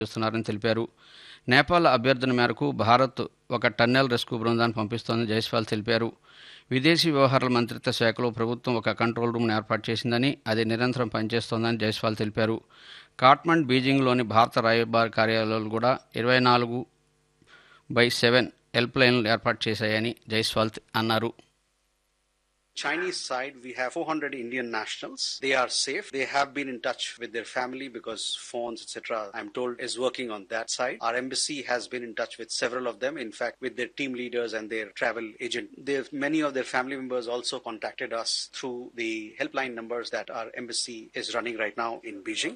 చేస్తున్నారని తెలిపారు నేపాల్ అభ్యర్థన మేరకు భారత్ ఒక టన్నెల్ రెస్క్యూ బృందాన్ని పంపిస్తోందని జైస్వాల్ తెలిపారు విదేశీ వ్యవహారాల మంత్రిత్వ శాఖలో ప్రభుత్వం ఒక కంట్రోల్ రూమ్ను ఏర్పాటు చేసిందని అది నిరంతరం పనిచేస్తోందని జైస్వాల్ తెలిపారు కాట్మండ్ బీజింగ్లోని భారత రాయబార కార్యాలయాలు కూడా ఇరవై నాలుగు బై సెవెన్ హెల్ప్ లైన్లు ఏర్పాటు చేశాయని జైస్వాల్ అన్నారు Chinese side, we have 400 Indian nationals. They are safe. They have been in touch with their family because phones, etc., I'm told, is working on that side. Our embassy has been in touch with several of them, in fact, with their team leaders and their travel agent. They've, many of their family members also contacted us through the helpline numbers that our embassy is running right now in Beijing.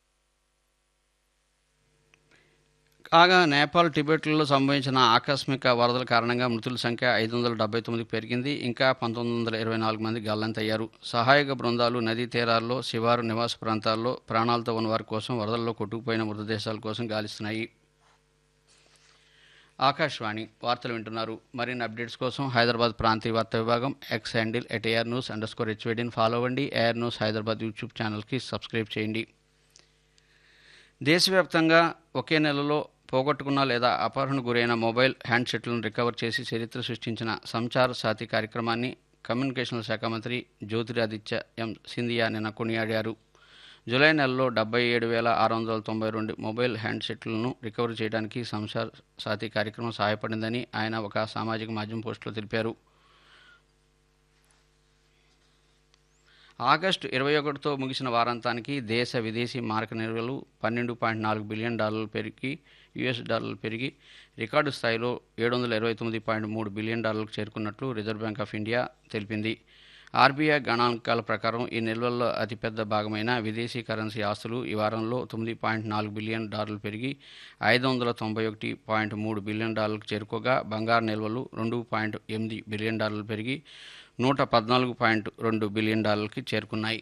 కాగా నేపాల్ టిబెట్లో సంభవించిన ఆకస్మిక వరదల కారణంగా మృతుల సంఖ్య ఐదు వందల డెబ్బై తొమ్మిదికి పెరిగింది ఇంకా పంతొమ్మిది వందల ఇరవై నాలుగు మంది గల్లంతయ్యారు సహాయక బృందాలు నదీ తీరాల్లో శివారు నివాస ప్రాంతాల్లో ప్రాణాలతో ఉన్న వారి కోసం వరదల్లో కొట్టుకుపోయిన మృతదేశాల కోసం గాలిస్తున్నాయి ఆకాశవాణి వార్తలు వింటున్నారు మరిన్ని అప్డేట్స్ కోసం హైదరాబాద్ ప్రాంతీయ వార్తా విభాగం X handle at AIR news underscore హెచ్వేడిని ఫాలో అవ్వండి ఏఆర్ న్యూస్ హైదరాబాద్ యూట్యూబ్ ఛానల్కి సబ్స్క్రైబ్ చేయండి దేశవ్యాప్తంగా ఒకే నెలలో పోగొట్టుకున్న లేదా అపహరణ గురైన మొబైల్ హ్యాండ్సెట్లను రికవర్ చేసి చరిత్ర సృష్టించిన సంచార సాతి కార్యక్రమాన్ని కమ్యూనికేషన్ల శాఖ మంత్రి జ్యోతిరాదిత్య ఎం సింధియా నిన్న కొనియాడారు జూలై నెలలో డెబ్బై ఏడు వేల ఆరు వందల తొంభై రెండు మొబైల్ హ్యాండ్సెట్లను రికవర్ చేయడానికి సంచార్ సాతి కార్యక్రమం సహాయపడిందని ఆయన ఒక సామాజిక మాధ్యమం పోస్టులో తెలిపారు ఆగస్టు ఇరవై ఒకటితో ముగిసిన వారాంతానికి దేశ విదేశీ మారక నిల్వలు పన్నెండు పాయింట్ నాలుగు బిలియన్ డాలర్లు పెరిగి యుఎస్ డాలర్లు పెరిగి రికార్డు స్థాయిలో ఏడు వందల ఇరవై తొమ్మిది పాయింట్ మూడు బిలియన్ డాలర్లకు చేరుకున్నట్లు రిజర్వ్ బ్యాంక్ ఆఫ్ ఇండియా తెలిపింది ఆర్బీఐ గణాంకాల ప్రకారం ఈ నిల్వల్లో అతిపెద్ద భాగమైన విదేశీ కరెన్సీ ఆస్తులు ఈ వారంలో తొమ్మిది పాయింట్ నాలుగు బిలియన్ డాలర్లు పెరిగి ఐదు వందల తొంభై ఒకటి పాయింట్ మూడు బిలియన్ డాలర్లకు చేరుకోగా బంగారు నిల్వలు రెండు పాయింట్ ఎనిమిది బిలియన్ డాలర్లు పెరిగి నూట పద్నాలుగు పాయింట్ రెండు బిలియన్ డాలర్లకి చేరుకున్నాయి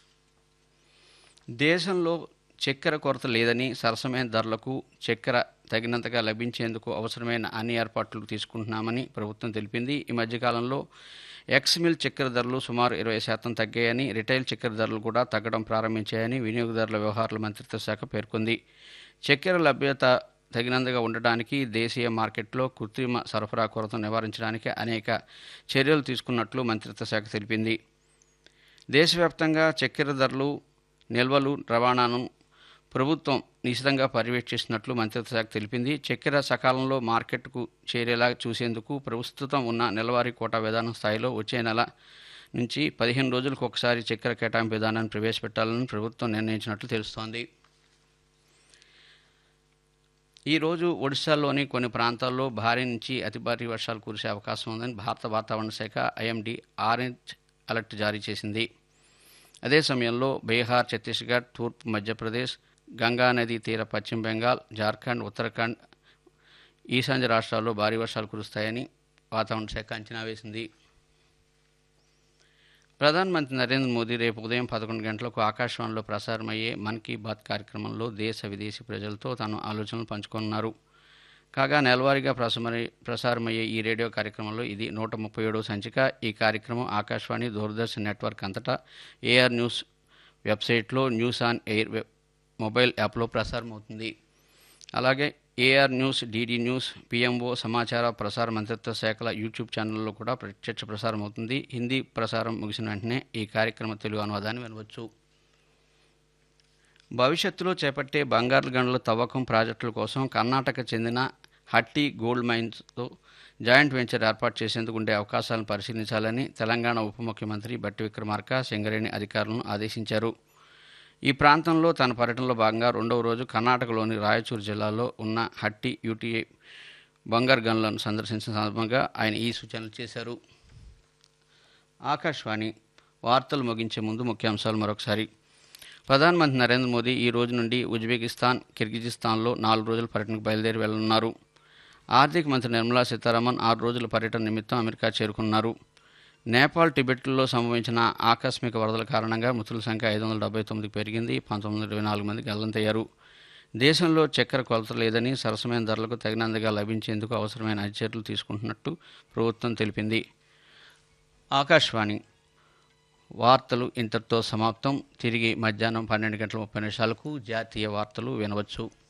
దేశంలో చక్కెర కొరత లేదని సరసమైన ధరలకు చక్కెర తగినంతగా లభించేందుకు అవసరమైన అన్ని ఏర్పాట్లు తీసుకుంటున్నామని ప్రభుత్వం తెలిపింది ఈ మధ్యకాలంలో ఎక్స్ మిల్ చక్కెర ధరలు సుమారు ఇరవై శాతం తగ్గాయని రిటైల్ చక్కెర ధరలు కూడా తగ్గడం ప్రారంభించాయని వినియోగదారుల వ్యవహారాల మంత్రిత్వ శాఖ పేర్కొంది చక్కెర లభ్యత తగినంతగా ఉండడానికి దేశీయ మార్కెట్లో కృత్రిమ సరఫరా కొరతను నివారించడానికి అనేక చర్యలు తీసుకున్నట్లు మంత్రిత్వ శాఖ తెలిపింది దేశవ్యాప్తంగా చక్కెర ధరలు నిల్వలు రవాణాను ప్రభుత్వం నిశితంగా పర్యవేక్షిస్తున్నట్లు మంత్రిత్వ శాఖ తెలిపింది చక్కెర సకాలంలో మార్కెట్కు చేరేలా చూసేందుకు ప్రస్తుతం ఉన్న నెలవారీ కోటా విధానం స్థాయిలో వచ్చే నెల నుంచి పదిహేను రోజులకు ఒకసారి చక్కెర కేటాయింపు విధానాన్ని ప్రవేశపెట్టాలని ప్రభుత్వం నిర్ణయించినట్లు తెలుస్తోంది ఈరోజు ఒడిశాలోని కొన్ని ప్రాంతాల్లో భారీ నుంచి అతి భారీ వర్షాలు కురిసే అవకాశం ఉందని భారత వాతావరణ శాఖ ఐఎండీ ఆరెంజ్ అలర్ట్ జారీ చేసింది అదే సమయంలో బీహార్ ఛత్తీస్గఢ్ తూర్పు మధ్యప్రదేశ్ గంగా నదీ తీర పశ్చిమ బెంగాల్ జార్ఖండ్ ఉత్తరాఖండ్ ఈశాన్య రాష్ట్రాల్లో భారీ వర్షాలు కురుస్తాయని వాతావరణ శాఖ అంచనా వేసింది ప్రధానమంత్రి నరేంద్ర మోదీ రేపు ఉదయం పదకొండు గంటలకు ఆకాశవాణిలో ప్రసారమయ్యే మన్ కీ బాత్ కార్యక్రమంలో దేశ విదేశీ ప్రజలతో తన ఆలోచనలు పంచుకోనున్నారు కాగా నెలవారీగా ప్రసారమయ్యే ప్రసారమయ్యే ఈ రేడియో కార్యక్రమంలో ఇది నూట ముప్పై ఏడవ సంచిక ఈ కార్యక్రమం ఆకాశవాణి దూరదర్శన్ నెట్వర్క్ అంతటా ఏఆర్ న్యూస్ వెబ్సైట్లో news on air web mobile యాప్లో ప్రసారమవుతుంది అలాగే AIR news DD news PMO సమాచార ప్రసార మంత్రిత్వ శాఖల యూట్యూబ్ ఛానల్లో కూడా ప్రత్యక్ష ప్రసారం అవుతుంది హిందీ ప్రసారం ముగిసిన వెంటనే ఈ కార్యక్రమ తెలుగు అనువాదాన్ని వినవచ్చు భవిష్యత్తులో చేపట్టే బంగారు గనుల తవ్వకం ప్రాజెక్టుల కోసం కర్ణాటక చెందిన హట్టి గోల్డ్ మైన్స్తో జాయింట్ వెంచర్ ఏర్పాటు చేసేందుకు ఉండే అవకాశాలను పరిశీలించాలని తెలంగాణ ఉప ముఖ్యమంత్రి బట్టి విక్రమార్క సింగరేణి అధికారులను ఆదేశించారు ఈ ప్రాంతంలో తన పర్యటనలో భాగంగా రెండవ రోజు కర్ణాటకలోని రాయచూరు జిల్లాలో ఉన్న హట్టి యూటీఐ బంగారు గనులను సందర్శించిన సందర్భంగా ఆయన ఈ సూచనలు చేశారు ఆకాశవాణి వార్తలు ముగించే ముందు ముఖ్యాంశాలు మరొకసారి ప్రధానమంత్రి నరేంద్ర మోదీ ఈ రోజు నుండి ఉజ్బెకిస్తాన్ కిర్గిజిస్తాన్లో నాలుగు రోజుల పర్యటనకు బయలుదేరి వెళ్లనున్నారు ఆర్థిక మంత్రి నిర్మలా సీతారామన్ ఆరు రోజుల పర్యటన నిమిత్తం అమెరికా చేరుకున్నారు నేపాల్ టిబెట్లో సంభవించిన ఆకస్మిక వరదల కారణంగా మృతుల సంఖ్య ఐదు వందల డెబ్బై తొమ్మిదికి పెరిగింది పంతొమ్మిది వందల ఇరవై నాలుగు మంది గల్లంతయ్యారు దేశంలో చక్కెర కొలత లేదని సరసమైన ధరలకు తగినంతగా లభించేందుకు అవసరమైన అన్ని చర్యలు తీసుకుంటున్నట్టు ప్రభుత్వం తెలిపింది ఆకాశవాణి వార్తలు ఇంతటితో సమాప్తం తిరిగి మధ్యాహ్నం పన్నెండు గంటల ముప్పై నిమిషాలకు జాతీయ వార్తలు వినవచ్చు